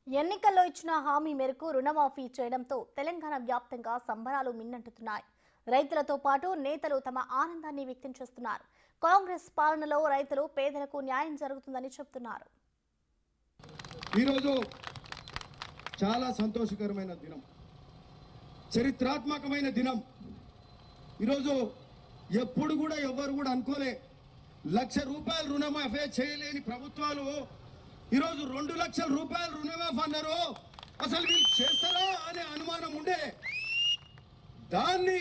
ఎన్నికల్లో ఇచ్చిన హామీ మేరకు రుణమాఫీ చేయడంతో తెలంగాణ వ్యాప్తంగా సంబరాలు మిన్నంటున్నాయి రైతులతో పాటు నేతలు తమ ఆనందాన్ని వ్యక్తం చేస్తున్నారు కాంగ్రెస్ పాలనలో రైతులు పేదలకు న్యాయం జరుగుతుందని చెబుతున్నారు ఈరోజు చాలా సంతోషకరమైన దినం చరిత్రాత్మకమైన దినం ఈరోజు ఎప్పుడు కూడా ఎవరు కూడా అనుకోలే లక్ష రూపాయలు రుణమాఫీ చేయలేని ప్రభుత్వాలు ఈరోజు రెండు లక్షల రూపాయలు రుణమాఫీ అన్నారు అసలు వీళ్ళు చేస్తారా అనే అనుమానం ఉండే దాన్ని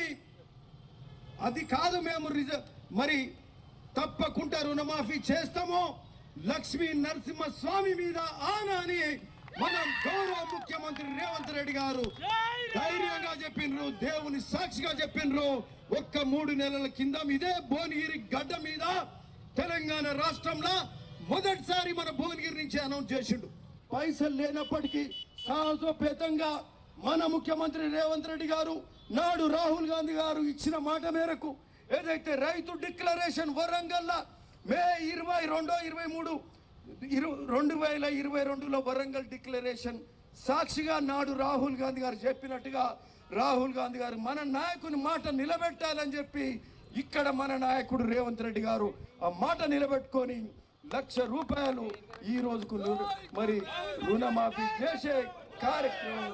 అది కాదు మేము రిజ మరి తప్పకుండా రుణమాఫీ చేస్తాము లక్ష్మీ నరసింహస్వామి మీద ఆన అని మనం గౌరవ ముఖ్యమంత్రి రేవంత్ రెడ్డి గారు ధైర్యంగా చెప్పిండ్రు దేవుని సాక్షిగా చెప్పిండ్రు ఒక్క మూడు నెలల కింద ఇదే భువనగిరి గడ్డ మీద తెలంగాణ రాష్ట్రంలో మొదటిసారి మన భువనగిరి నుంచి అనౌన్స్ చేసిండు పైసలు లేనప్పటికీ సాహసోపేతంగా మన ముఖ్యమంత్రి రేవంత్ రెడ్డి గారు నాడు రాహుల్ గాంధీ గారు ఇచ్చిన మాట మేరకు ఏదైతే రైతు డిక్లరేషన్ వరంగల్ మే ఇరవై రెండో ఇరవై మూడు ఇరు- రెండు వేల ఇరవై రెండులో వరంగల్ డిక్లరేషన్ సాక్షిగా నాడు రాహుల్ గాంధీ గారు చెప్పినట్టుగా రాహుల్ గాంధీ గారు మన నాయకుని మాట నిలబెట్టాలని చెప్పి ఇక్కడ మన నాయకుడు రేవంత్ రెడ్డి గారు ఆ మాట నిలబెట్టుకొని లక్ష రూపాయలు ఈ రోజుకు రు- మరి రుణమాఫీ చేసే కార్యక్రమం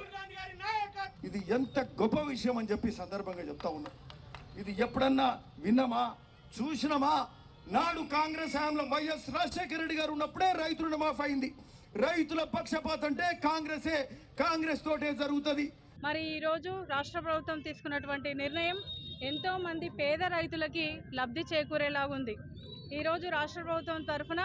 ఇది ఎంత గొప్ప విషయం అని చెప్పి సందర్భంగా చెప్తా ఉన్నా ఇది ఎప్పుడన్నా విన్నామా చూసినామా నాడు కాంగ్రెస్ హయాంలో వైఎస్ రాజశేఖర రెడ్డి గారు ఉన్నప్పుడే రైతు రుణమాఫీ అయింది రైతుల పక్షపాతం అంటే కాంగ్రెసే కాంగ్రెస్ తోటే జరుగుతుంది మరి ఈరోజు రాష్ట్ర ప్రభుత్వం తీసుకున్నటువంటి నిర్ణయం ఎంతో మంది పేద రైతులకి లబ్ధి చేకూరేలాగా ఉంది ఈరోజు రాష్ట్ర ప్రభుత్వం తరఫున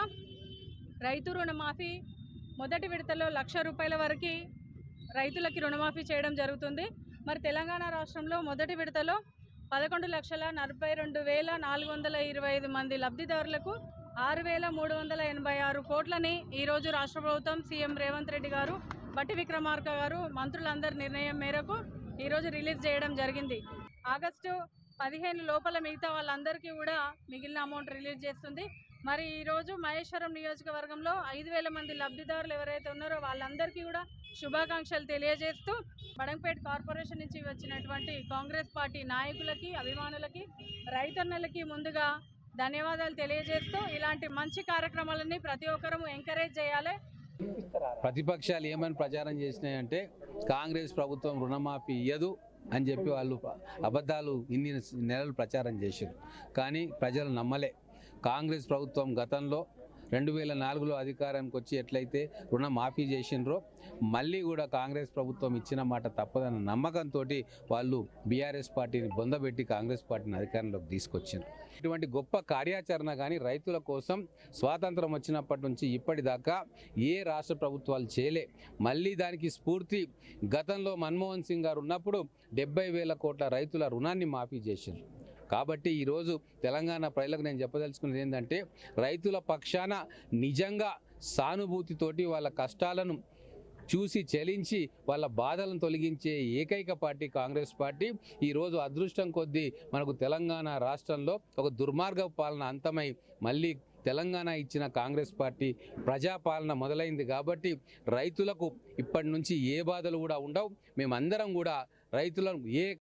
రైతు రుణమాఫీ మొదటి విడతలో లక్ష రూపాయల వరకు రైతులకి రుణమాఫీ చేయడం జరుగుతుంది మరి తెలంగాణ రాష్ట్రంలో మొదటి విడతలో పదకొండు లక్షల నలభై రెండు వేల నాలుగు వందల ఇరవై ఐదు మంది లబ్ధిదారులకు ఆరు వేల మూడు వందల ఎనభై ఆరు కోట్లని ఈరోజు రాష్ట్ర ప్రభుత్వం సీఎం రేవంత్ రెడ్డి గారు బట్టి విక్రమార్క గారు మంత్రులందరి నిర్ణయం మేరకు ఈరోజు రిలీజ్ చేయడం జరిగింది ఆగస్టు పదిహేను లోపల మిగతా వాళ్ళందరికీ కూడా మిగిలిన అమౌంట్ రిలీజ్ చేస్తుంది మరి ఈరోజు మహేశ్వరం నియోజకవర్గంలో ఐదు వేల మంది లబ్ధిదారులు ఎవరైతే ఉన్నారో వాళ్ళందరికీ కూడా శుభాకాంక్షలు తెలియజేస్తూ బడంపేట్ కార్పొరేషన్ నుంచి వచ్చినటువంటి కాంగ్రెస్ పార్టీ నాయకులకి అభిమానులకి రైతన్నలకి ముందుగా ధన్యవాదాలు తెలియజేస్తూ ఇలాంటి మంచి కార్యక్రమాలని ప్రతి ఒక్కరూ ఎంకరేజ్ చేయాలి ప్రతిపక్షాలు ఏమని ప్రచారం చేసినాయంటే కాంగ్రెస్ ప్రభుత్వం రుణమాఫీ ఇయ్యదు అని చెప్పి వాళ్ళు అబద్ధాలు ఇన్ని నెలలు ప్రచారం చేశారు కానీ ప్రజలు నమ్మలే కాంగ్రెస్ ప్రభుత్వం గతంలో రెండు వేల నాలుగులో అధికారానికి వచ్చి ఎట్లయితే రుణమాఫీ చేసిండ్రో మళ్ళీ కూడా కాంగ్రెస్ ప్రభుత్వం ఇచ్చిన మాట తప్పదన్న నమ్మకంతో వాళ్ళు బీఆర్ఎస్ పార్టీని బొందబెట్టి కాంగ్రెస్ పార్టీని అధికారంలోకి తీసుకొచ్చారు ఇటువంటి గొప్ప కార్యాచరణ కానీ రైతుల కోసం స్వాతంత్రం వచ్చినప్పటి నుంచి ఇప్పటిదాకా ఏ రాష్ట్ర ప్రభుత్వాలు చేయలే మళ్ళీ దానికి స్ఫూర్తి గతంలో మన్మోహన్ సింగ్ గారు ఉన్నప్పుడు డెబ్బై వేల కోట్ల రైతుల రుణాన్ని మాఫీ చేశారు కాబట్టి ఈరోజు తెలంగాణ ప్రజలకు నేను చెప్పదలుచుకున్నది ఏంటంటే రైతుల పక్షాన నిజంగా సానుభూతితోటి వాళ్ళ కష్టాలను చూసి చెలించి వాళ్ళ బాధలను తొలగించే ఏకైక పార్టీ కాంగ్రెస్ పార్టీ ఈరోజు అదృష్టం కొద్దీ మనకు తెలంగాణ రాష్ట్రంలో ఒక దుర్మార్గ పాలన అంతమై మళ్ళీ తెలంగాణ ఇచ్చిన కాంగ్రెస్ పార్టీ ప్రజాపాలన మొదలైంది కాబట్టి రైతులకు ఇప్పటి నుంచి ఏ బాధలు కూడా ఉండవు మేమందరం కూడా రైతులను ఏ